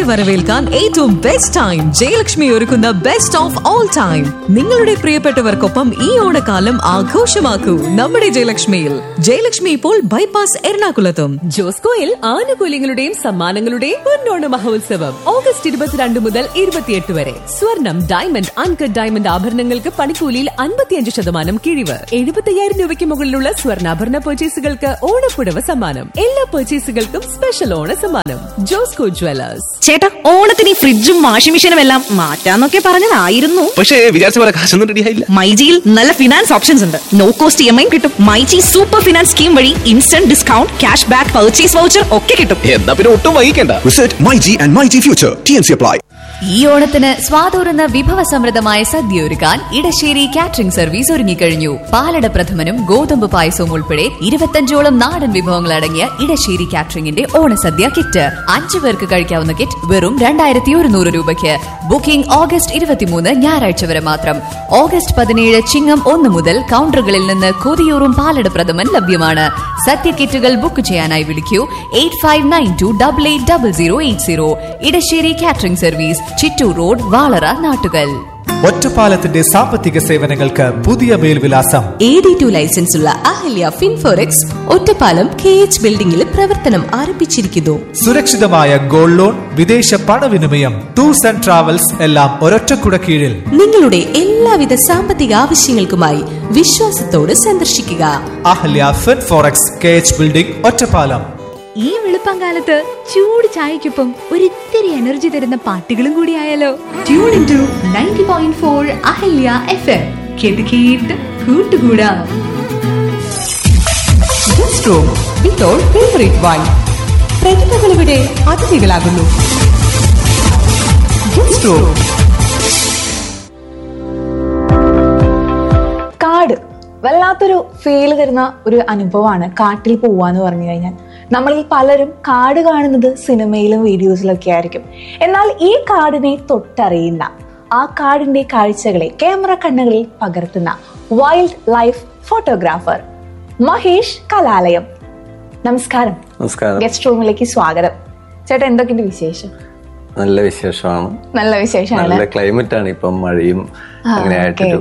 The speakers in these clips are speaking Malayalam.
വരവേൽക്കാൻ ഏറ്റവും ബെസ്റ്റ് ടൈം ജയലക്ഷ്മി ഒരുക്കുന്ന ബെസ്റ്റ് ഓഫ് ഓൾ ടൈം നിങ്ങളുടെ പ്രിയപ്പെട്ടവർക്കൊപ്പം ഈ ഓണക്കാലം ആഘോഷമാക്കൂ നമ്മുടെ ജയലക്ഷ്മിയിൽ ജയലക്ഷ്മി ഇപ്പോൾ ബൈപ്പാസ് എറണാകുളത്തും ജോസ്കോയിൽ ആനുകൂല്യങ്ങളുടെയും സമ്മാനങ്ങളുടെയും പൊന്നോണ മഹോത്സവം ഓഗസ്റ്റ് ഇരുപത്തിരണ്ട് മുതൽ ഇരുപത്തിയെട്ട് വരെ സ്വർണം ഡയമണ്ട് അൺകട്ട് ഡയമണ്ട് ആഭരണങ്ങൾക്ക് പണിക്കൂലിയിൽ അൻപത്തിയഞ്ച് ശതമാനം കിഴിവ് എഴുപത്തയ്യായിരം രൂപയ്ക്ക് മുകളിലുള്ള സ്വർണ്ണാഭരണ പർച്ചേസുകൾക്ക് ഓണപ്പുടവ സമ്മാനം എല്ലാ പർച്ചേസുകൾക്കും സ്പെഷ്യൽ ഓണ സമ്മാനം ജോസ്കോ ജ്വല്ലേഴ്സ് ചേട്ടാ ഓണത്തിന് ഈ ഫ്രിഡ്ജും വാഷിംഗ് മെഷീനും എല്ലാം മാറ്റാന്നൊക്കെ പറഞ്ഞതായിരുന്നു പക്ഷേ വിചാരിച്ച പോലെ കാശൊന്നും റെഡിയായില്ല മൈജിയിൽ നല്ല ഫിനാൻസ് ഓപ്ഷൻസ് ഉണ്ട് no cost E M I കിട്ടും മൈജി സൂപ്പർ ഫിനാൻസ് സ്കീം വഴി instant discount cash back purchase voucher ഒക്കെ കിട്ടും എന്നാ പിന്നെ ഒട്ടും വൈകിക്കണ്ട Visit MyG and MyG Future. TNC apply. ഈ ഓണത്തിന് സ്വാതൂറുന്ന വിഭവസമൃദ്ധമായ സദ്യ ഒരുക്കാൻ ഇടശ്ശേരി കാറ്ററിംഗ് സർവീസ് ഒരുങ്ങിക്കഴിഞ്ഞു പാലട പ്രഥമനും ഗോതമ്പ് പായസവും ഉൾപ്പെടെ ഇരുപത്തഞ്ചോളം നാടൻ വിഭവങ്ങൾ അടങ്ങിയ ഇടശ്ശേരി കാറ്ററിംഗിന്റെ ഓണസദ്യ കിറ്റ് അഞ്ചു പേർക്ക് കഴിക്കാവുന്ന കിറ്റ് വെറും രണ്ടായിരത്തി ഒരുന്നൂറ് രൂപയ്ക്ക് ബുക്കിംഗ് ഓഗസ്റ്റ് ഇരുപത്തിമൂന്ന് ഞായറാഴ്ച വരെ മാത്രം ഓഗസ്റ്റ് പതിനേഴ് ചിങ്ങം ഒന്ന് മുതൽ കൗണ്ടറുകളിൽ നിന്ന് കൊതിയൂറും പാലട പ്രഥമൻ ലഭ്യമാണ് സദ്യ കിറ്റുകൾ ബുക്ക് ചെയ്യാനായി വിളിക്കൂ eight five nine two double eight double zero eight zero Edassery catering service Chittur road Valara Nattukal ഒറ്റപ്പാലത്തിന്റെ സാമ്പത്തിക സേവനങ്ങൾക്ക് പുതിയ മേൽവിലാസം എ ഡി ടു ലൈസൻസ് ഉള്ള Ahalya Finforex Ottapalam K H ബിൽഡിംഗിൽ പ്രവർത്തനം ആരംഭിച്ചിരിക്കുന്നു സുരക്ഷിതമായ ഗോൾഡ് ലോൺ വിദേശ പണവിനിമയം ടൂർസ് ആൻഡ് ട്രാവൽസ് എല്ലാം ഒരൊറ്റക്കുട കീഴിൽ നിങ്ങളുടെ എല്ലാവിധ സാമ്പത്തിക ആവശ്യങ്ങൾക്കുമായി വിശ്വാസത്തോട് സന്ദർശിക്കുക Ahalya fin forex K H building Ottapalam ഈ വെളുപ്പംകാലത്ത് ചൂട് ചായക്കൊപ്പം ഒരിത്തിരി എനർജി തരുന്ന പാട്ടുകളും കൂടി ആയാലോ tune in to ninety point four Ahalya F M കേട്ട് കേട്ട് കൂട്ടുകൂടാം ഫേവറേറ്റ് വൈൻ പ്രതിഭകളിവിടെ അതിഥികളാകുന്നു ഗസ്റ്റ് റൂം കാട് വല്ലാത്തൊരു ഫീൽ തരുന്ന ഒരു അനുഭവമാണ് കാട്ടിൽ പോവാന്ന് പറഞ്ഞു കഴിഞ്ഞാൽ നമ്മളിൽ പലരും കാട് കാണുന്നത് സിനിമയിലും വീഡിയോസിലും ഒക്കെ ആയിരിക്കും എന്നാൽ ഈ കാടിനെ തൊട്ടറിയുന്ന ആ കാടിന്റെ കാഴ്ചകളെ ക്യാമറ കണ്ണുകളിൽ പകർത്തുന്ന wild life photographer Mahesh Kalalayam നമസ്കാരം നമസ്കാരം ഗസ്റ്റ് റൂമിലേക്ക് സ്വാഗതം ചേട്ടാ എന്തൊക്കെയുണ്ട് വിശേഷം നല്ല വിശേഷമാണ് നല്ല വിശേഷമാണ് നല്ല ക്ലൈമറ്റ് ആണ് ഇപ്പം മഴയും ആ, അങ്ങനെ ആയിട്ടൊരു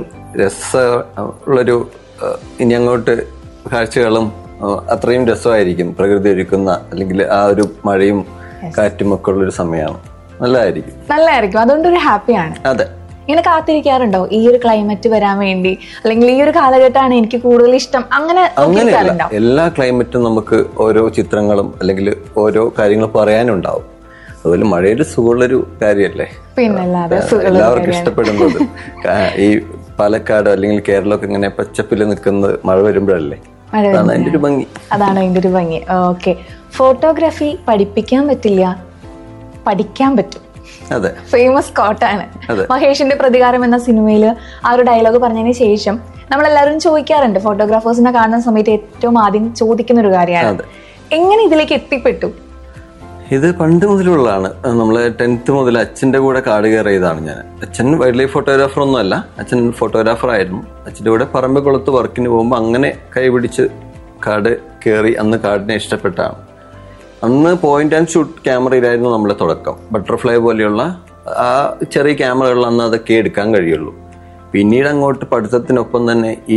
രസമുള്ളൊരു ഏഹ്, ഇനി അങ്ങോട്ട് കാഴ്ചകളും ഏഹ്, അത്രയും രസമായിരിക്കും പ്രകൃതി ഒരുക്കുന്ന അല്ലെങ്കിൽ ആ ഒരു മഴയും കാറ്റും ഒക്കെ ഉള്ളൊരു സമയമാണ് നല്ലതായിരിക്കും നല്ലതായിരിക്കും അതുകൊണ്ടൊരു ഹാപ്പിയാണ് അതെ ഇങ്ങനെ കാത്തിരിക്കാറുണ്ടോ ഈ ഒരു ക്ലൈമറ്റ് വരാൻ വേണ്ടി അല്ലെങ്കിൽ ഈ ഒരു കാലഘട്ടമാണ് എനിക്ക് കൂടുതൽ ഇഷ്ടം അങ്ങനെ അങ്ങനെയല്ല നോക്കിയിരിക്കാറുണ്ടോ എല്ലാ ക്ലൈമറ്റും നമുക്ക് ഓരോ ചിത്രങ്ങളും അല്ലെങ്കിൽ ഓരോ കാര്യങ്ങൾ പറയാനുണ്ടാവും അതുപോലെ മഴയുടെ സുഖമുള്ളൊരു കാര്യമല്ലേ പിന്നല്ലാതെ ആ, സുഖമുള്ള എല്ലാവർക്കും കാര്യമാണ്. ഇഷ്ടപ്പെടുന്നത് കാ- ഈ പാലക്കാട് അല്ലെങ്കിൽ കേരളമൊക്കെ ഇങ്ങനെ പച്ചപ്പിൽ നിൽക്കുന്നത് മഴ വരുമ്പോഴല്ലേ മഴ അതാണ് അതിന്റെ ഒരു ഭംഗി അതാണ് അതിന്റെ ഒരു ഭംഗി ഓക്കെ ഫോട്ടോഗ്രാഫി പഠിപ്പിക്കാൻ പറ്റില്ല പഠിക്കാൻ പറ്റും അതെ ഫേമസ് കോട്ടാണ് അതെ. മഹേഷിന്റെ പ്രതികാരം എന്ന സിനിമയിൽ ആ ഒരു ഡയലോഗ് പറഞ്ഞതിന് ശേഷം നമ്മളെല്ലാവരും ചോദിക്കാറുണ്ട് ഫോട്ടോഗ്രാഫേഴ്സിനെ കാണുന്ന സമയത്ത് ഏറ്റവും ആദ്യം ചോദിക്കുന്ന ഒരു കാര്യമാണ് അതെ. എങ്ങനെ ഇതിലേക്ക് എത്തിപ്പെട്ടു ഇത് പണ്ട് മുതലുള്ളതാണ് നമ്മൾ ടെൻത്ത് മുതൽ അച്ഛന്റെ കൂടെ കാട് കയറിയതാണ് ഞാൻ അച്ഛൻ വൈൽഡ് ലൈഫ് ഫോട്ടോഗ്രാഫർ ഒന്നും അല്ല അച്ഛൻ ഫോട്ടോഗ്രാഫർ ആയിരുന്നു അച്ഛന്റെ കൂടെ പറമ്പിക്കുളത്ത് വർക്കിന് പോകുമ്പോൾ അങ്ങനെ കൈപിടിച്ച് കാട് കയറി അന്ന് കാടിനെ ഇഷ്ടപ്പെട്ടാണ് അന്ന് പോയിന്റ് ആൻഡ് ഷൂട്ട് ക്യാമറയിലായിരുന്നു നമ്മുടെ തുടക്കം ബട്ടർഫ്ലൈ പോലെയുള്ള ആ ചെറിയ ക്യാമറകളിൽ അന്ന് അതൊക്കെ എടുക്കാൻ കഴിയുള്ളൂ പിന്നീട് അങ്ങോട്ട് പഠിത്തത്തിനൊപ്പം തന്നെ ഈ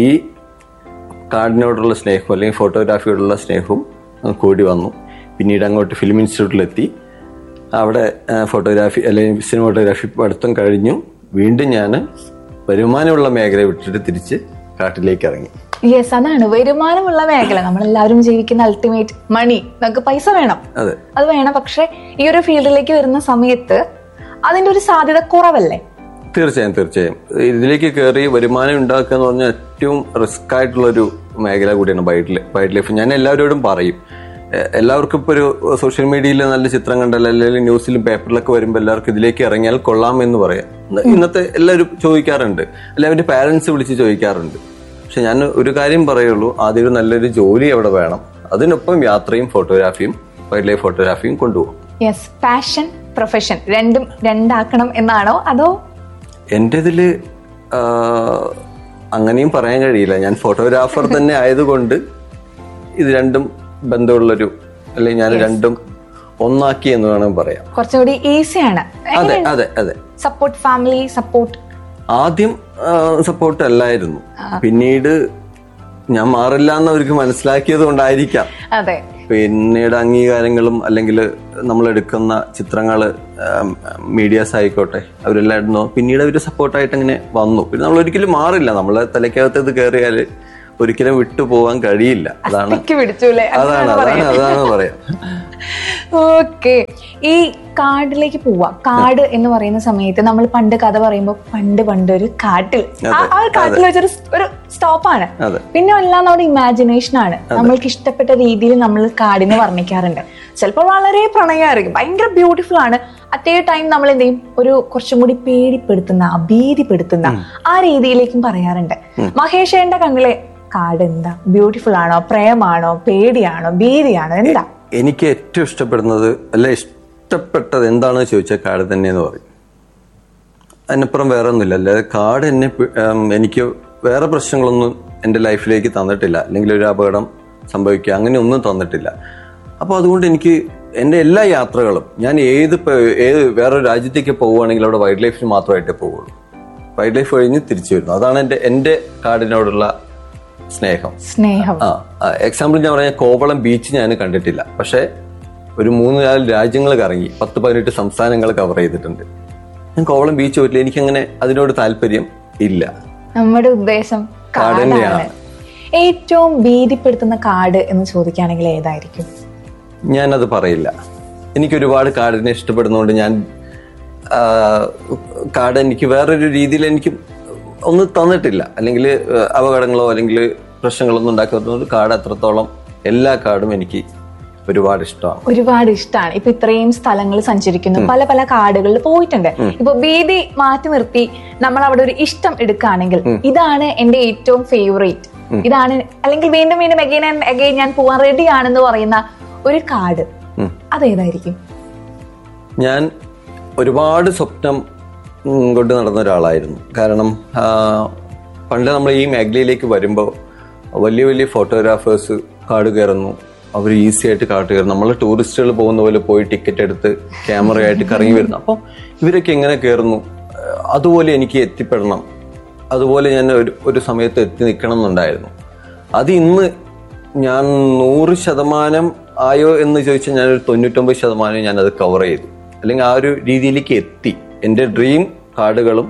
കാടിനോടുള്ള സ്നേഹവും അല്ലെങ്കിൽ ഫോട്ടോഗ്രാഫിയോടുള്ള സ്നേഹവും അങ്ങ് കൂടി വന്നു പിന്നീട് അങ്ങോട്ട് ഫിലിം ഇൻസ്റ്റിറ്റ്യൂട്ടിലെത്തി അവിടെ ആ, ഫോട്ടോഗ്രാഫി അല്ലെങ്കിൽ സിനിമാറ്റോഗ്രാഫി പഠിത്തം കഴിഞ്ഞു വീണ്ടും ഞാൻ വരുമാനമുള്ള മേഖല വിട്ടിട്ട് തിരിച്ച് കാട്ടിലേക്ക് ഇറങ്ങി യെസ് അതാണ് വരുമാനമുള്ള മേഖല നമ്മളെല്ലാവരും ജീവിക്കുന്ന അൾട്ടിമേറ്റ് മണി നമുക്ക് പൈസ വേണം അതെ അത് വേണം പക്ഷെ ഈ ഒരു ഫീൽഡിലേക്ക് വരുന്ന സമയത്ത് അതിന്റെ ഒരു സാധ്യത കുറവല്ലേ തീർച്ചയായും തീർച്ചയായും ഇതിലേക്ക് കയറി വരുമാനം ഉണ്ടാക്കുക എന്ന് പറഞ്ഞാൽ ഏറ്റവും റിസ്ക് ആയിട്ടുള്ള ഒരു മേഖല കൂടിയാണ് വൈൽഡ് വൈൽഡ് ലൈഫ് ഞാൻ എല്ലാവരോടും പറയും എ- എല്ലാവർക്കും ഇപ്പോൾ ഒരു സോഷ്യൽ മീഡിയയിൽ നല്ല ചിത്രം കണ്ടാൽ അല്ലെങ്കിൽ ന്യൂസിലും പേപ്പറിലൊക്കെ വരുമ്പോൾ എല്ലാവർക്കും ഇതിലേക്ക് ഇറങ്ങിയാൽ കൊള്ളാം എന്ന് പറയാം ഇന്ന് ഇന്നത്തെ എല്ലാവരും ചോദിക്കാറുണ്ട് അല്ലെങ്കിൽ അവന്റെ പാരന്റ്സ് വിളിച്ച് ചോദിക്കാറുണ്ട് പക്ഷെ ഞാൻ ഒരു കാര്യം പറയുള്ളൂ ആദ്യം ഒരു നല്ലൊരു ജോലി അവിടെ വേണം അതിനൊപ്പം യാത്രയും ഫോട്ടോഗ്രാഫിയും വൈൽഡ് ലൈഫ് ഫോട്ടോഗ്രാഫിയും കൊണ്ടുപോകും യെസ് പാഷൻ പ്രൊഫഷൻ രണ്ടും രണ്ടാക്കണം എന്നാണോ അതോ എൻ്റെ ഇതില് ആ, അങ്ങനെയും പറയാൻ കഴിയില്ല ഞാൻ ഫോട്ടോഗ്രാഫർ തന്നെ ആയതുകൊണ്ട് ഇത് രണ്ടും ബന്ധമുള്ളൊരു അല്ലെങ്കിൽ ഞാൻ രണ്ടും ഒന്നാക്കി എന്ന് വേണമെങ്കിൽ പറയാം കുറച്ചുകൂടി ഈസിയാണ് അതെ അതെ അതെ സപ്പോർട്ട് ഫാമിലി സപ്പോർട്ട് ആദ്യം സപ്പോർട്ട് അല്ലായിരുന്നു പിന്നീട് ഞാൻ മാറില്ല എന്ന് അവർക്ക് മനസ്സിലാക്കിയത് കൊണ്ടായിരിക്കാം അതെ പിന്നീട് അംഗീകാരങ്ങളും അല്ലെങ്കിൽ നമ്മൾ എടുക്കുന്ന ചിത്രങ്ങള് മീഡിയാസ് ആയിക്കോട്ടെ അവരെല്ലാം ഇടുന്നു പിന്നീട് അവർ സപ്പോർട്ടായിട്ട് അങ്ങനെ വന്നു പിന്നെ നമ്മൾ ഒരിക്കലും മാറില്ല നമ്മളെ തലയ്ക്കകത്ത് ഇത് കയറിയാൽ ഒരിക്കലും വിട്ടു പോകാൻ കഴിയില്ല അതാണ് അസ്ഥിക്ക് പിടിച്ചു അല്ലേ അതാണ് അതാണ് അതാണ് പറയാം ഓക്കെ ഈ കാടിലേക്ക് പോവാ കാട് എന്ന് പറയുന്ന സമയത്ത് നമ്മൾ പണ്ട് കഥ പറയുമ്പോൾ പണ്ട് പണ്ട് ഒരു കാട്ടിൽ ആ ആ ഒരു കാട്ടിൽ വെച്ചൊരു സ്- ഒരു സ്റ്റോപ്പാണ് അതെ പിന്നെ എല്ലാം നമ്മുടെ ഇമാജിനേഷൻ ആണ് നമ്മൾക്ക് ഇഷ്ടപ്പെട്ട രീതിയിൽ നമ്മൾ കാടിനെ വർണ്ണിക്കാറുണ്ട് ചിലപ്പോൾ വളരെ പ്രണയമായിരിക്കും ഭയങ്കര ബ്യൂട്ടിഫുൾ ആണ് അറ്റേ ടൈം നമ്മൾ എന്ത് ചെയ്യും ഒരു കുറച്ചും കൂടി പേടിപ്പെടുത്തുന്ന അഭീതിപ്പെടുത്തുന്ന ആ രീതിയിലേക്കും പറയാറുണ്ട് മഹേഷേന്റെ കണ്ണിലെ കാട് എന്താ ബ്യൂട്ടിഫുൾ ആണോ പ്രേമാണോ പേടിയാണോ ഭീതിയാണോ എന്താ എനിക്ക് ഏറ്റവും ഇഷ്ടപ്പെടുന്നത് അല്ല ഇഷ്ടപ്പെട്ടത് എന്താണെന്ന് ചോദിച്ചാൽ കാട് തന്നെയെന്ന് പറയും അതിനപ്പുറം വേറെ ഒന്നുമില്ല അല്ലാതെ കാട് എന്നെ പി- ഉം, എനിക്ക് വേറെ പ്രശ്നങ്ങളൊന്നും എൻ്റെ ലൈഫിലേക്ക് തന്നിട്ടില്ല അല്ലെങ്കിൽ ഒരു അപകടം സംഭവിക്കുക അങ്ങനെ ഒന്നും തന്നിട്ടില്ല അപ്പോൾ അതുകൊണ്ട് എനിക്ക് എൻ്റെ എല്ലാ യാത്രകളും ഞാൻ ഏത് പ- ഏത് വേറൊരു രാജ്യത്തേക്ക് പോവുകയാണെങ്കിൽ അവിടെ വൈൽഡ് ലൈഫിന് മാത്രമായിട്ടേ പോവുള്ളൂ വൈൽഡ് ലൈഫ് കഴിഞ്ഞ് തിരിച്ചു വരുന്നു അതാണ് എൻ്റെ എൻ്റെ കാടിനോടുള്ള സ്നേഹം സ്നേഹം ആ എക്സാമ്പിൾ ഞാൻ പറഞ്ഞ കോവളം ബീച്ച് ഞാൻ കണ്ടിട്ടില്ല പക്ഷെ ഒരു മൂന്ന് നാല് രാജ്യങ്ങൾ കറങ്ങി പത്ത് പതിനെട്ട് സംസ്ഥാനങ്ങൾ കവർ ചെയ്തിട്ടുണ്ട് ഞാൻ കോവളം ബീച്ച് പോയിട്ടില്ല എനിക്കങ്ങനെ അതിനോട് താല്പര്യം ഇല്ല നമ്മുടെ ഉദ്ദേശം കാട് കാടാണ് തന്നെയാണ്. ഏറ്റവും ഭീതിപ്പെടുത്തുന്ന കാട് എന്ന് ചോദിക്കുകയാണെങ്കിൽ ഏതായിരിക്കും ഞാനത് പറയില്ല എനിക്ക് ഒരുപാട് കാടിനെ ഇഷ്ടപ്പെടുന്നതുകൊണ്ട് ഞാൻ ആ, കാട് എനിക്ക് വേറൊരു രീതിയിൽ എനിക്ക് ഒന്നും തന്നിട്ടില്ല അല്ലെങ്കിൽ അപകടങ്ങളോ അല്ലെങ്കിൽ പ്രശ്നങ്ങളൊന്നും ഉണ്ടാക്കുന്നത് കാട് അത്രത്തോളം എല്ലാ കാടും എനിക്ക് ഒരുപാട് ഇഷ്ടമാണ് ഒരുപാട് ഇഷ്ടമാണ് ഇപ്പൊ ഇത്രയും സ്ഥലങ്ങൾ സഞ്ചരിക്കുന്നു പല പല കാടുകളിൽ പോയിട്ടുണ്ട് ഇപ്പൊ ഭീതി മാറ്റി നിർത്തി നമ്മൾ അവിടെ ഒരു ഇഷ്ടം എടുക്കുകയാണെങ്കിൽ ഇതാണ് എന്റെ ഏറ്റവും ഫേവറേറ്റ് ഇതാണ് അല്ലെങ്കിൽ വീണ്ടും വീണ്ടും അഗൈൻ ആൻഡ് അഗൈൻ ഞാൻ പോവാൻ റെഡി ആണെന്ന് പറയുന്ന ഒരു കാട് അതേതായിരിക്കും ഞാൻ ഒരുപാട് സ്വപ്നം ഉം, കൊണ്ട് നടന്ന ഒരാളായിരുന്നു കാരണം ആ, പണ്ട് നമ്മൾ ഈ മേഖലയിലേക്ക് വരുമ്പോൾ വലിയ വലിയ ഫോട്ടോഗ്രാഫേഴ്സ് കാട് കയറുന്നു അവർ ഈസി ആയിട്ട് കാട് കയറുന്നു നമ്മൾ ടൂറിസ്റ്റുകൾ പോകുന്ന പോലെ പോയി ടിക്കറ്റ് എടുത്ത് ക്യാമറയായിട്ട് കറങ്ങി വരുന്നു അപ്പോൾ ഇവരൊക്കെ എങ്ങനെ കയറുന്നു ഏഹ്, അതുപോലെ എനിക്ക് എത്തിപ്പെടണം അതുപോലെ ഞാൻ ഒരു ഒരു സമയത്ത് എത്തി നിൽക്കണം എന്നുണ്ടായിരുന്നു അത് ഇന്ന് ഞാൻ നൂറ് ശതമാനം ആയോ എന്ന് ചോദിച്ചാൽ ഞാൻ ഒരു തൊണ്ണൂറ്റൊമ്പത് ശതമാനം ഞാൻ അത് കവർ ചെയ്തു അല്ലെങ്കിൽ ആ ഒരു രീതിയിലേക്ക് എത്തി എൻ്റെ ഡ്രീം കാർഡുകളും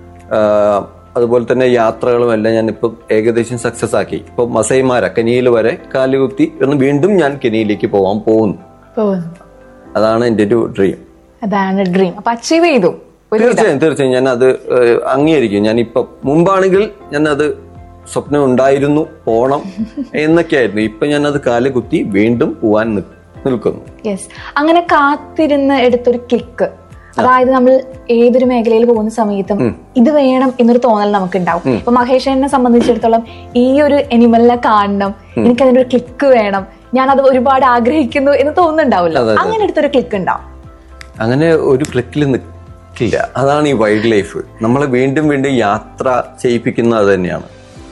അതുപോലെ തന്നെ യാത്രകളും എല്ലാം ഞാൻ ഇപ്പം ഏകദേശം സക്സസ് ആക്കി ഇപ്പൊ മസൈമാര കെനിയിൽ വരെ കാലുകുത്തി എന്ന് വീണ്ടും ഞാൻ കെനിയിലേക്ക് പോകാൻ പോകുന്നു തോന്നുന്നു അതാണ് എൻ്റെ ഒരു ഡ്രീം അതാണ് ഡ്രീം അപ്പൊ അച്ചീവ് ചെയ്തു ഒരു തീർച്ചയായും തീർച്ചയായും ഞാൻ അത് ഏഹ്, അംഗീകരിക്കും ഞാൻ ഇപ്പൊ മുമ്പാണെങ്കിൽ ഞാൻ അത് സ്വപ്നം ഉണ്ടായിരുന്നു പോണം എന്നൊക്കെയായിരുന്നു ഇപ്പൊ ഞാൻ അത് കാല് കുത്തി വീണ്ടും പോവാൻ നി- നിൽക്കുന്നു യെസ് അങ്ങനെ കാത്തിരുന്ന് എടുത്തൊരു ക്ലിക്ക് അതായത് നമ്മൾ ഏതൊരു മേഖലയിൽ പോകുന്ന സമയത്തും ഇത് വേണം എന്നൊരു തോന്നൽ നമുക്ക് ഉണ്ടാവും ഇപ്പൊ മഹേഷനെ സംബന്ധിച്ചിടത്തോളം ഈ ഒരു എനിമലിനെ കാണണം എനിക്ക് അതിന്റെ ഒരു ക്ലിക്ക് വേണം ഞാൻ അത് ഒരുപാട് ആഗ്രഹിക്കുന്നു എന്ന് തോന്നുന്നുണ്ടാവില്ല അതെ, അതെ. അങ്ങനെ എടുത്തൊരു ക്ലിക്ക് ഉണ്ടാവും അങ്ങനെ ഒരു ക്ലിക്കിൽ നിൽക്കില്ല അതാണ് ഈ വൈൽഡ് ലൈഫ് നമ്മളെ വീണ്ടും വീണ്ടും യാത്ര ചെയ്യിപ്പിക്കുന്നത് അത് തന്നെയാണ്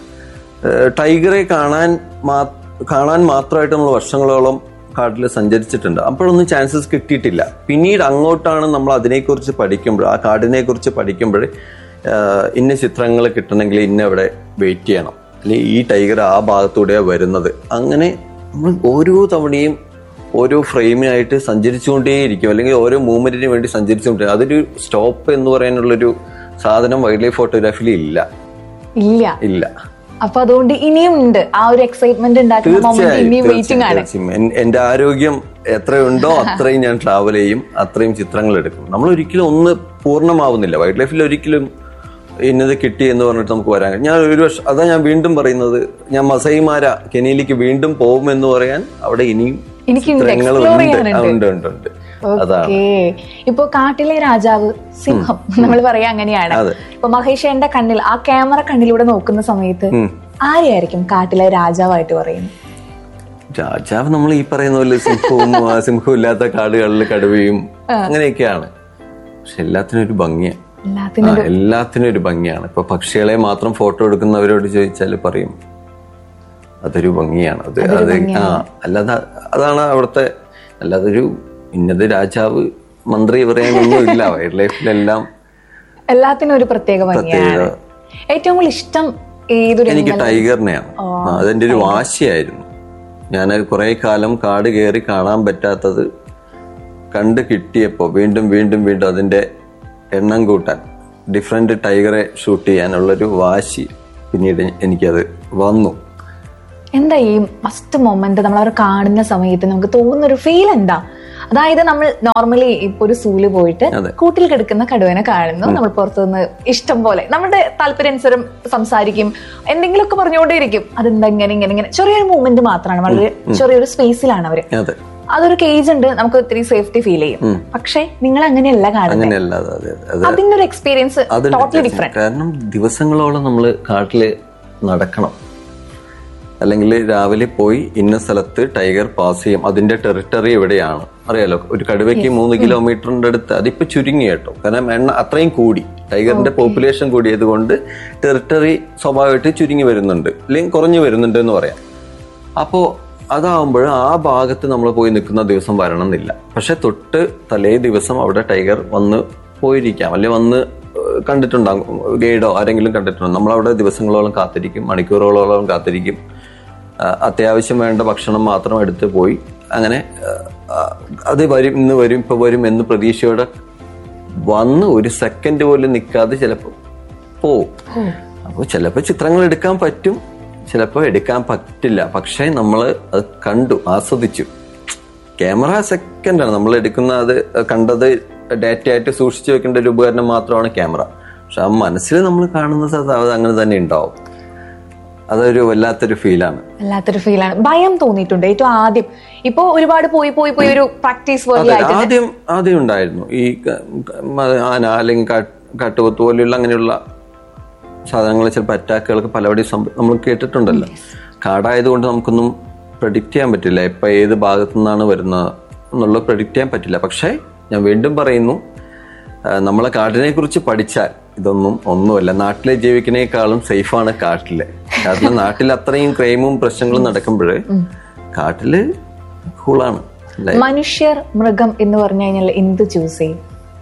ഏഹ് ടൈഗറെ കാണാൻ മാ- കാണാൻ മാത്രമായിട്ട് നമ്മൾ വർഷങ്ങളോളം കാട്ടിൽ സഞ്ചരിച്ചിട്ടുണ്ട് അപ്പോഴൊന്നും ചാൻസസ് കിട്ടിയിട്ടില്ല പിന്നീട് അങ്ങോട്ടാണ് നമ്മൾ അതിനെക്കുറിച്ച് പഠിക്കുമ്പോൾ ആ കാടിനെ കുറിച്ച് പഠിക്കുമ്പോൾ ഏഹ് ഇന്ന ചിത്രങ്ങൾ കിട്ടണമെങ്കിൽ ഇന്ന അവിടെ വെയിറ്റ് ചെയ്യണം അല്ലെങ്കിൽ ഈ ടൈഗർ ആ ഭാഗത്തൂടെയാണ് വരുന്നത് അങ്ങനെ നമ്മൾ ഓരോ തവണയും ഓരോ ഫ്രെയിമിനായിട്ട് സഞ്ചരിച്ചുകൊണ്ടേയിരിക്കും അല്ലെങ്കിൽ ഓരോ മൂവ്മെന്റിന് വേണ്ടി സഞ്ചരിച്ചുകൊണ്ടേ അതൊരു സ്റ്റോപ്പ് എന്ന് പറയാനുള്ളൊരു സാധനം വൈൽഡ് ലൈഫ് ഫോട്ടോഗ്രാഫിയിൽ ഇല്ല ഇല്ല ഇല്ല അപ്പൊ അതുകൊണ്ട് ഇനിയും ഉണ്ട് ആ ഒരു എക്സൈറ്റ്മെന്റ് ഉണ്ടാക്കുന്ന മൊമെന്റ് തീർച്ചയായും ഇനിയും വെയിറ്റിംഗ് തീർച്ചയായും, ആണ് തീർച്ചയായും. എൻ- എന്റെ ആരോഗ്യം എത്രയുണ്ടോ അത്രയും ഞാൻ ട്രാവൽ ചെയ്യും അത്രയും ചിത്രങ്ങൾ എടുക്കും നമ്മൾ ഒരിക്കലും ഒന്ന് പൂർണ്ണമാവുന്നില്ല വൈൽഡ് ലൈഫിൽ ഒരിക്കലും ഇന്നത് കിട്ടി എന്ന് പറഞ്ഞിട്ട് നമുക്ക് വരാൻ കഴിയും. ഞാൻ ഒരു വർഷം അതാ ഞാൻ വീണ്ടും പറയുന്നത് ഞാൻ മസൈമാര കെനിയിലേക്ക് വീണ്ടും പോകും എന്ന് പറയാൻ അവിടെ ഇനിയും എനിക്കുണ്ട്, ചിത്രങ്ങൾ explore ഉണ്ട് ചെയ്യാനുണ്ട്. ആ, ഉണ്ട് ഉണ്ട് ഉണ്ട് അതാണ് ഓക്കേ ഇപ്പൊ കാട്ടിലെ രാജാവ് സിംഹം നമ്മൾ പറയാ അങ്ങനെയാണ് അതെ. ഇപ്പൊ മഹേഷന്റെ കണ്ണിൽ ആ ക്യാമറ കണ്ണിലൂടെ നോക്കുന്ന സമയത്ത് ആരെയായിരിക്കും കാട്ടിലെ രാജാവായിട്ട് പറയുന്നത് രാജാവ് നമ്മൾ ഈ പറയുന്ന പോലെ സിംഹവും ആ, സിംഹവും ഇല്ലാത്ത കാടുകളിൽ കടുവയും അങ്ങനെയൊക്കെയാണ് പക്ഷെ എല്ലാത്തിനും ഒരു ഭംഗിയാണ് എല്ലാത്തിനും ആ, എല്ലാത്തിനും ഒരു ഭംഗിയാണ് ഇപ്പൊ പക്ഷികളെ മാത്രം ഫോട്ടോ എടുക്കുന്നവരോട് ചോദിച്ചാൽ പറയും അതൊരു ഭംഗിയാണ് അത് അത് ആ അല്ലാതെ അതാണ് അവിടുത്തെ അല്ലാതെ ഒരു ഇന്നത് രാജാവ് മന്ത്രി പറയാനൊന്നും ഇല്ല വൈൽഡ് ലൈഫിലെല്ലാം എല്ലാത്തിനും ഒരു പ്രത്യേക ഭംഗിയാണ് ഏറ്റവും കൂടുതൽ ഇഷ്ടം ഏതൊരു എനിക്ക് animal- ടൈഗറിനെയാണ് ആ, അതെന്റെ ഒരു വാശിയായിരുന്നു ഞാൻ കുറെ കാലം കാട് കയറി കാണാൻ പറ്റാത്തത് കണ്ട് കിട്ടിയപ്പോൾ വീണ്ടും വീണ്ടും വീണ്ടും അതിന്റെ എണ്ണം കൂട്ടാൻ ഡിഫറെന്റ് ടൈഗറെ ഷൂട്ട് ചെയ്യാനുള്ളൊരു വാശി പിന്നീട് എനിക്കത് വന്നു എന്താ ഈ ഫസ്റ്റ് മൊമെന്റ് നമ്മൾ അവർ കാണുന്ന സമയത്ത് നമുക്ക് തോന്നുന്ന ഒരു ഫീൽ എന്താ അതായത് നമ്മൾ നോർമലി ഇപ്പൊ ഒരു സൂല് പോയിട്ട് അതെ. കൂട്ടിൽ കിടക്കുന്ന കടുവനെ കാണുന്നു നമ്മൾ പുറത്തുനിന്ന് ഇഷ്ടം പോലെ നമ്മുടെ താല്പര്യാനുസരം സംസാരിക്കും എന്തെങ്കിലുമൊക്കെ പറഞ്ഞുകൊണ്ടേയിരിക്കും അതെന്താ ഇങ്ങനെ ഇങ്ങനെ ഇങ്ങനെ ചെറിയൊരു മൂവ്മെന്റ് മാത്രമാണ് വളരെ ചെറിയൊരു സ്പേസിലാണ് അവര് അതെ അതൊരു കേജ് ഉണ്ട് നമുക്ക് ഒത്തിരി സേഫ്റ്റി ഫീൽ ചെയ്യും പക്ഷെ നിങ്ങൾ അങ്ങനെയല്ല കാണുന്നത് അങ്ങനെയല്ല അത് അതെ അത് അതിന്റെ ഒരു എക്സ്പീരിയൻസ് അത് ടോട്ടലി ഡിഫറെന്റ് കാരണം ദിവസങ്ങളോളം നമ്മൾ കാട്ടില് നടക്കണം അല്ലെങ്കിൽ രാവിലെ പോയി ഇന്ന സ്ഥലത്ത് ടൈഗർ പാസ് ചെയ്യും അതിന്റെ ടെറിട്ടറി എവിടെയാണ് അറിയാലോ ഒരു കടുവയ്ക്ക് മൂന്ന് കിലോമീറ്ററിന്റെ അടുത്ത് അതിപ്പോ ചുരുങ്ങി കേട്ടോ കാരണം എണ്ണ അത്രയും കൂടി ടൈഗറിന്റെ പോപ്പുലേഷൻ കൂടിയത് കൊണ്ട് ടെറിട്ടറി സ്വാഭാവികമായിട്ട് ചുരുങ്ങി വരുന്നുണ്ട് അല്ലെങ്കിൽ കുറഞ്ഞു വരുന്നുണ്ട് എന്ന് പറയാം അപ്പോ അതാവുമ്പോൾ ആ ഭാഗത്ത് നമ്മൾ പോയി നിൽക്കുന്ന ദിവസം വരണം എന്നില്ല പക്ഷെ തൊട്ട് തലേ ദിവസം അവിടെ ടൈഗർ വന്ന് പോയിരിക്കാം അല്ലെ വന്ന് ഏഹ് കണ്ടിട്ടുണ്ടാകും ഗൈഡോ ആരെങ്കിലും കണ്ടിട്ടുണ്ടോ നമ്മളവിടെ ദിവസങ്ങളോളം കാത്തിരിക്കും മണിക്കൂറുകളോളം കാത്തിരിക്കും ആ, അത്യാവശ്യം വേണ്ട ഭക്ഷണം മാത്രം എടുത്ത് പോയി അങ്ങനെ ആ, അത് വരും ഇന്ന് വരും ഇപ്പൊ വരും എന്ന് പ്രതീക്ഷയോടെ വന്ന് ഒരു സെക്കൻഡ് പോലും നിൽക്കാതെ ചിലപ്പോൾ പോവും അപ്പോൾ ചിലപ്പോൾ ചിത്രങ്ങൾ എടുക്കാൻ പറ്റും ചിലപ്പോൾ എടുക്കാൻ പറ്റില്ല പക്ഷേ നമ്മൾ അത് കണ്ടു ആസ്വദിച്ചു ക്യാമറ സെക്കൻഡാണ് നമ്മൾ എടുക്കുന്ന അത് കണ്ടത് ഡാറ്റ ആയിട്ട് സൂക്ഷിച്ചു വെക്കേണ്ട ഒരു ഉപകരണം മാത്രമാണ് ക്യാമറ പക്ഷെ ആ മനസ്സിൽ നമ്മൾ കാണുന്നത് അത് അത് അങ്ങനെ തന്നെ ഉണ്ടാവും അതൊരു വല്ലാത്തൊരു ഫീലാണ് വല്ലാത്തൊരു ഫീലാണ് ഭയം തോന്നിയിട്ടുണ്ട് ഏറ്റവും ആദ്യം ഇപ്പൊ ഒരുപാട് പോയി പോയി പോയി ഒരു പ്രാക്ടീസ് പോലെ അതെ ആയിട്ട് ആദ്യം ആദ്യം ഉണ്ടായിരുന്നു ഈ ക- ക- മ- ആന അല്ലെങ്കിൽ കാ- കാട്ടുപോത്ത് പോലെയുള്ള അങ്ങനെയുള്ള സാധനങ്ങൾ ചിലപ്പോൾ അറ്റാക്കുകളൊക്കെ പലവടി നമ്മൾ കേട്ടിട്ടുണ്ടല്ലോ കാടായതുകൊണ്ട് നമുക്കൊന്നും പ്രഡിക്റ്റ് ചെയ്യാൻ പറ്റില്ല ഇപ്പൊ ഏത് ഭാഗത്തു നിന്നാണ് വരുന്നത് എന്നുള്ളത് പ്രഡിക്റ്റ് ചെയ്യാൻ പറ്റില്ല പക്ഷേ ഞാൻ വീണ്ടും പറയുന്നു ആ, നമ്മളെ കാട്ടിനെ കുറിച്ച് പഠിച്ചാൽ ഇതൊന്നും ഒന്നുമല്ല നാട്ടിലെ ജീവിക്കുന്നേക്കാളും സേഫാണ് കാട്ടിലെ കാരണം നാട്ടിൽ അത്രയും ക്രൈമും പ്രശ്നങ്ങളും നടക്കുമ്പോൾ കാട്ടില് കൂളാണ് ലൈഫ് മനുഷ്യർ മൃഗം എന്ന് പറഞ്ഞു കഴിഞ്ഞാൽ എന്ത് ചൂസ് ചെയ്യും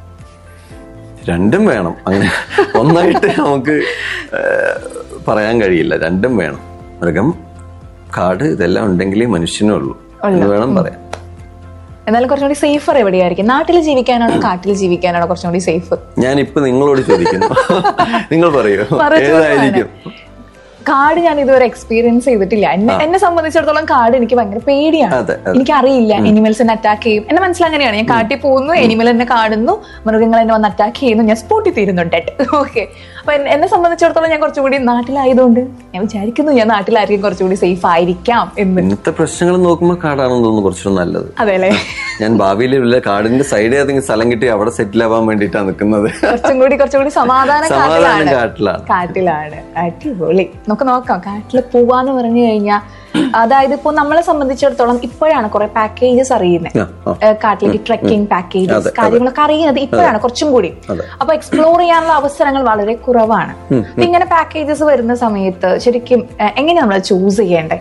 രണ്ടും വേണം അങ്ങനെ ഒന്നായിട്ട് നമുക്ക് ഏഹ്, പറയാൻ കഴിയില്ല രണ്ടും വേണം മൃഗം കാട് ഇതെല്ലാം ഉണ്ടെങ്കിലേ മനുഷ്യനും ഉള്ളൂ എന്ന് വേണം പറയാൻ എന്നാലും കുറച്ചും കൂടി സേഫർ എവിടെയായിരിക്കും നാട്ടിൽ ജീവിക്കാനാണോ കാട്ടിൽ ജീവിക്കാനാണോ കുറച്ചും കൂടി സേഫ് ഞാനിപ്പോ നിങ്ങളോട് ചോദിക്കുന്നു നിങ്ങൾ പറയൂ പറഞ്ഞു ഏതായിരിക്കും കാട് ഞാൻ ഇതുവരെ എക്സ്പീരിയൻസ് ചെയ്തിട്ടില്ല എന്നെ എന്നെ സംബന്ധിച്ചിടത്തോളം കാട് എനിക്ക് ഭയങ്കര പേടിയാണ് അതെ, അതെ. എനിക്കറിയില്ല എനിമൽസിനെ അറ്റാക്ക് ചെയ്യും എന്റെ മനസ്സിൽ അങ്ങനെയാണ് ഞാൻ കാട്ടിൽ പോകുന്നു എനിമൽ എന്നെ കാണുന്നു മൃഗങ്ങൾ എന്നെ വന്ന് അറ്റാക്ക് ചെയ്യുന്നു ഞാൻ സ്പോട്ടിൽ തീരുന്നു ഡെഡ് ഓക്കെ അപ്പൊ എന്നെ- എന്നെ സംബന്ധിച്ചിടത്തോളം ഞാൻ കുറച്ചുകൂടി നാട്ടിലായതുകൊണ്ട് ഞാൻ വിചാരിക്കുന്നു ഞാൻ നാട്ടിലായിരിക്കും കുറച്ചുകൂടി സേഫ് ആയിരിക്കാം എന്ന് ഇന്നത്തെ പ്രശ്നങ്ങൾ നോക്കുമ്പോൾ കാടാണെന്ന് തോന്നുന്നു കുറച്ചുകൂടെ നല്ലത് അതെ അല്ലേ ഞാൻ ഭാവിയിൽ വല്ല കാടിന്റെ സൈഡിൽ ഏതെങ്കിലും സ്ഥലം കിട്ടി അവിടെ സെറ്റിൽ ആവാൻ വേണ്ടിയിട്ടാണ് നിൽക്കുന്നത് കുറച്ചും കൂടി കുറച്ചും കൂടി സമാധാന സമാധാനം കാട്ടിലാണ് കാട്ടിലാണ്. കാട്ടിലാണ് അടിപൊളി നമുക്ക് നോക്കാം കാട്ടിൽ പോവാന്ന് പറഞ്ഞു കഴിഞ്ഞാൽ അതായത് ഇപ്പൊ നമ്മളെ സംബന്ധിച്ചിടത്തോളം ഇപ്പോഴാണ് കുറെ പാക്കേജസ് അറിയുന്നത് ആ, ആ. ഏഹ് കാട്ടിലേക്ക് ട്രെക്കിംഗ് അതെ, പാക്കേജസ് അതെ. കാര്യങ്ങളൊക്കെ അറിയുന്നത് ഇപ്പോഴാണ് കുറച്ചും കൂടി അതെ. അപ്പൊ എക്സ്പ്ലോർ ചെയ്യാനുള്ള അവസരങ്ങൾ വളരെ കുറവാണ് അപ്പൊ ഇങ്ങനെ പാക്കേജസ് വരുന്ന സമയത്ത് ശരിക്കും ഏഹ് എങ്ങനെയാ നമ്മൾ ചൂസ് ചെയ്യേണ്ടത്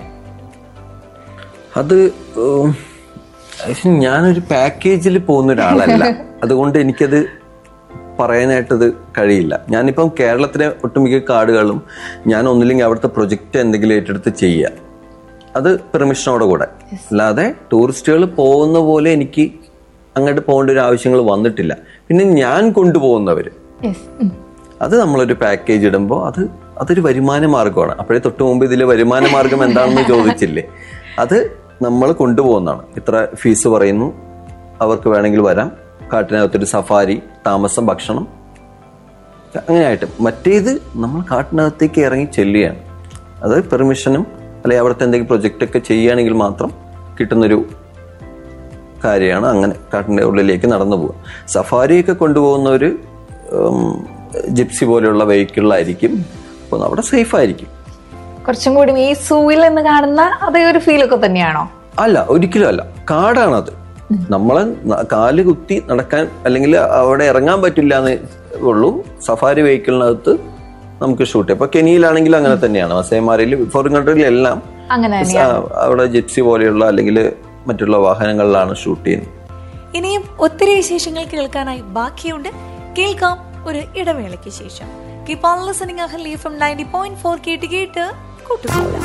അത് ഉം, actually ഞാനൊരു പാക്കേജിൽ പോകുന്ന ഒരാളല്ല അതുകൊണ്ട് എനിക്കത് പറയാനായിട്ടത് കഴിയില്ല ഞാനിപ്പം കേരളത്തിലെ ഒട്ടുമിക്ക കാടുകളും ഞാൻ ഒന്നില്ലെങ്കിൽ അവിടുത്തെ പ്രൊജക്റ്റ് എന്തെങ്കിലും ഏറ്റെടുത്ത് ചെയ്യുക അത് പെർമിഷനോടെ കൂടെ അല്ലാതെ ടൂറിസ്റ്റുകൾ പോകുന്ന പോലെ എനിക്ക് അങ്ങോട്ട് പോകേണ്ട ഒരു ആവശ്യങ്ങൾ വന്നിട്ടില്ല പിന്നെ ഞാൻ കൊണ്ടുപോകുന്നവർ യെസ് അത് നമ്മളൊരു പാക്കേജ് ഇടുമ്പോൾ അത് അതൊരു വരുമാന മാർഗമാണ് അപ്പോഴേ തൊട്ട് മുമ്പ് ഇതിലെ വരുമാന മാർഗം എന്താണെന്ന് ചോദിച്ചില്ലേ അത് നമ്മൾ കൊണ്ടുപോകുന്നതാണ് ഇത്ര ഫീസ് പറയുന്നു അവർക്ക് വേണമെങ്കിൽ വരാം കാട്ടിനകത്തൊരു സഫാരി താമസം ഭക്ഷണം അങ്ങനെയായിട്ട് മറ്റേത് നമ്മൾ കാട്ടിനകത്തേക്ക് ഇറങ്ങി ചെല്ലുകയാണ് അത് പെർമിഷനും അല്ലെങ്കിൽ അവിടുത്തെ എന്തെങ്കിലും പ്രൊജക്റ്റ് ഒക്കെ ചെയ്യുകയാണെങ്കിൽ മാത്രം കിട്ടുന്നൊരു കാര്യമാണ് അങ്ങനെ കാട്ടിൻ്റെ ഉള്ളിലേക്ക് നടന്നു പോകുക സഫാരിയൊക്കെ കൊണ്ടുപോകുന്നവർ ജിപ്സി പോലെയുള്ള വെഹിക്കിളിലായിരിക്കും അപ്പോൾ അവിടെ സേഫ് ആയിരിക്കും കുറച്ചും കൂടി ഈ സൂവിൽ നിന്ന് കാണുന്ന അതേ ഒരു ഫീൽ ഒക്കെ തന്നെയാണോ അല്ല ഒരിക്കലും അല്ല കാടാണത് നമ്മളെ ന- കാല് കുത്തി നടക്കാൻ അല്ലെങ്കിൽ അവിടെ ഇറങ്ങാൻ പറ്റില്ല എന്ന് ഉള്ളൂ സഫാരി വെഹിക്കിളിനകത്ത് നമുക്ക് ഷൂട്ട് ചെയ്യാം ഇപ്പൊ കെനിയിലാണെങ്കിലും അങ്ങനെ തന്നെയാണ് മസൈമാരിൽ ഫോറിൻ കൺട്രിയിലെല്ലാം അങ്ങനെ തന്നെയാണ് അവിടെ ജിപ്സി പോലെയുള്ള അല്ലെങ്കിൽ മറ്റുള്ള വാഹനങ്ങളിലാണ് ഷൂട്ട് ചെയ്യുന്നത് ഇനിയും ഒത്തിരി വിശേഷങ്ങൾ കേൾക്കാനായി ബാക്കിയുണ്ട് കേൾക്കാം ഒരു ഇടവേളയ്ക്ക് ശേഷം keep on listening Ahalya from ninety point four കേട്ട് കേട്ട് കൂട്ടുകൂടാം